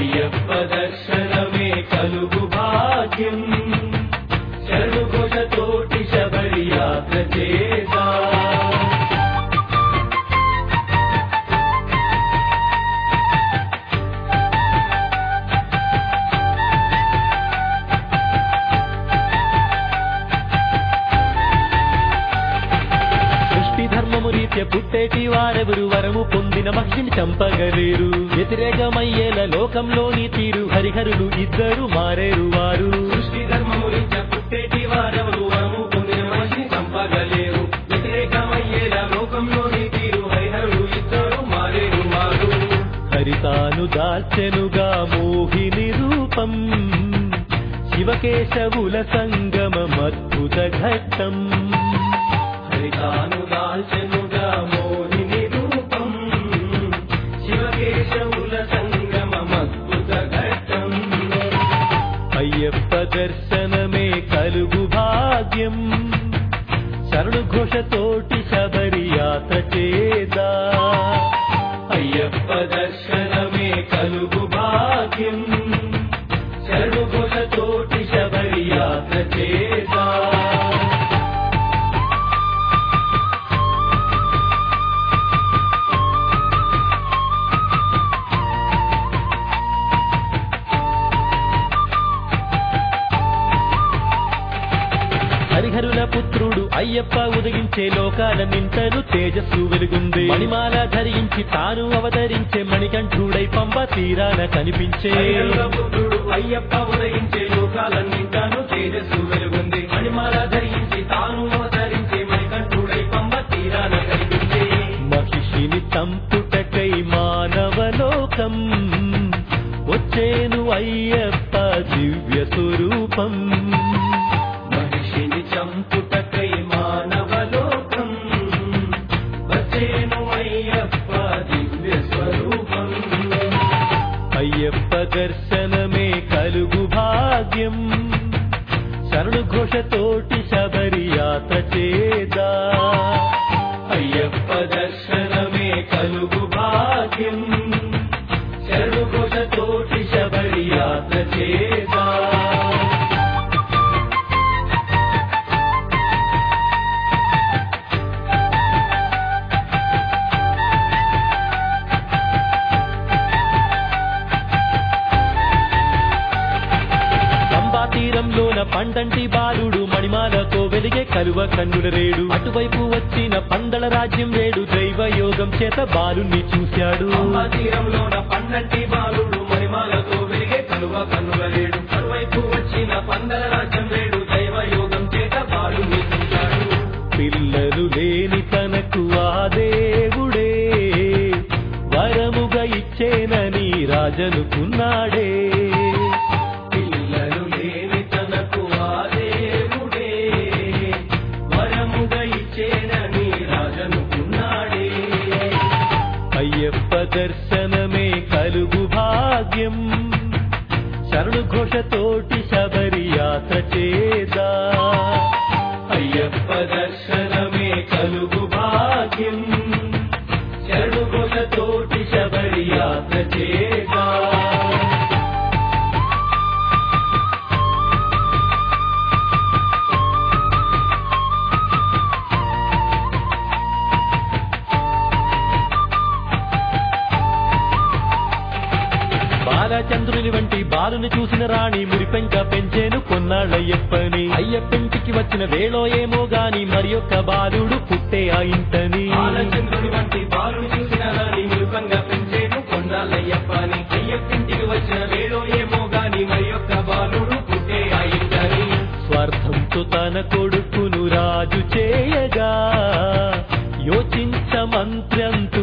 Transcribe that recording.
అయ్యప్ప దర్శనమే కలుగు భాగ్యం శరణుఘోషతోటి శబరి యాత్ర చేదా సృష్టి ధర్మము రీత్య పుట్టేటి వారెవరు వరము పొందిన మహిళని చంపగలేరు వ్యతిరేకమయ్యేల లోకంలోని తీరు హరిహరులు ఇద్దరు మారేరు వారు సృష్టి ధర్మము రీత్యా పుట్టేటి వారెవరు వరము పొందిన మనిషిని చంపగలేరు వ్యతిరేకమయ్యేలా లోకంలోని తీరు హరిహరులు ఇద్దరు మారేరు వారు హరితాను దాల్చెనుగా మోహిని రూపం శివకేశవుల సంగమమద్భుత ఘట్టం హరితాను దాల్చెనుగా మోహిని రూపం శివకేశవుల సంగమమద్భుత ఘట్టం అయ్యప్ప దర్శనమే కలుగు భాగ్యం శరణు ఘోషతోటి శబరి యాత్ర చేదా అయ్యప్ప దర్శనమే కలుగు భాగ్యం శరణుఘోషతోటి శబరి యాత్ర చేదా హరిహరుల పుత్రుడు అయ్యప్ప ఉదగించే లోకాల నింటను తేజస్సు వెలుగుంది మణిమాల ధరించి తాను అవతరించే మణికంఠుడై పంబ తీరాన కనిపించే హరిహరుల పుత్రుడు అయ్యప్ప ఉదయించే లోకాలన్నింటాను తేజస్సు వెలుగుంది మణిమాల ధరించి తాను అవతరించే మణికంఠుడై పంబ తీరాన కనిపించే మహిషిని చంపుటకై మానవలోకం వచ్చేను అయ్యప్ప దివ్య స్వరూపం మనిషిని చంపుటకై మానవలోకం వచ్చేను అయ్యప్ప దివ్య స్వరూపం అయ్యప్ప దర్శనమే కలుగు భాగ్యం శరణు ఘోషతోటి శబరి యాత్ర చేదా అయ్యప్ప దర్శనమే కలుగు భాగ్యం శరణుఘోషతోటి శబరి యాత్ర చేదా పంబా తీరంలోన పండంటి బాలుడు మణిమాలతో వెలిగే కలువ కన్నుల రేడు అటువైపు వచ్చిన పందల రాజ్యం రేడు దైవ యోగం చేత బాలుని చూశాడు అమ్మ తీరంలోన పన్నెంటి బాలుడు మణిమాలతో వెలిగే కలువ కన్నుల లేడు కరువైపు వచ్చిన పందల రాజ్యం లేడు దైవ యోగం చేత బాలుని చూశాడు పిల్లలు లేని తనకు ఆ దేవుడే వరముగా ఇచ్చేనని రాజనుకున్నాడే పిల్లలు లేని తనకు ఆ దేవుడే వరముగా ఇచ్చేనని రాజనుకున్నాడే అయ్యప్ప దర్శనమే కలుగు భాగ్యం శరణు ఘోషతోటి శబరి యాత్ర చేదా అయ్యప్ప దర్శనమే కలుగు భాగ్యం శరణుఘోషతోటి శబరి యాత్ర చేదా బాలచంద్రుని వంటి బాలుని చూసిన రాణి మురిపెంక పెంచేను కొన్నాళ్ళయ్యప్పని అయ్యప్పింటికి వచ్చిన వేళో ఏమో గాని మరి యొక్క బాలుడు పుట్టే ఆ ఇంటని బాలచంద్రుడి వంటి బాలుని చూసిన రాణి మృగంగా పెంచేను కొండాలయ్యప్పని అయ్యప్పింటికి వచ్చిన వేళో ఏమో గాని మరి యొక్క బాలుడు పుట్టే అయిందని స్వార్థంతో తన కొడుకును రాజు చేయగా యోచించ మంత్రంతు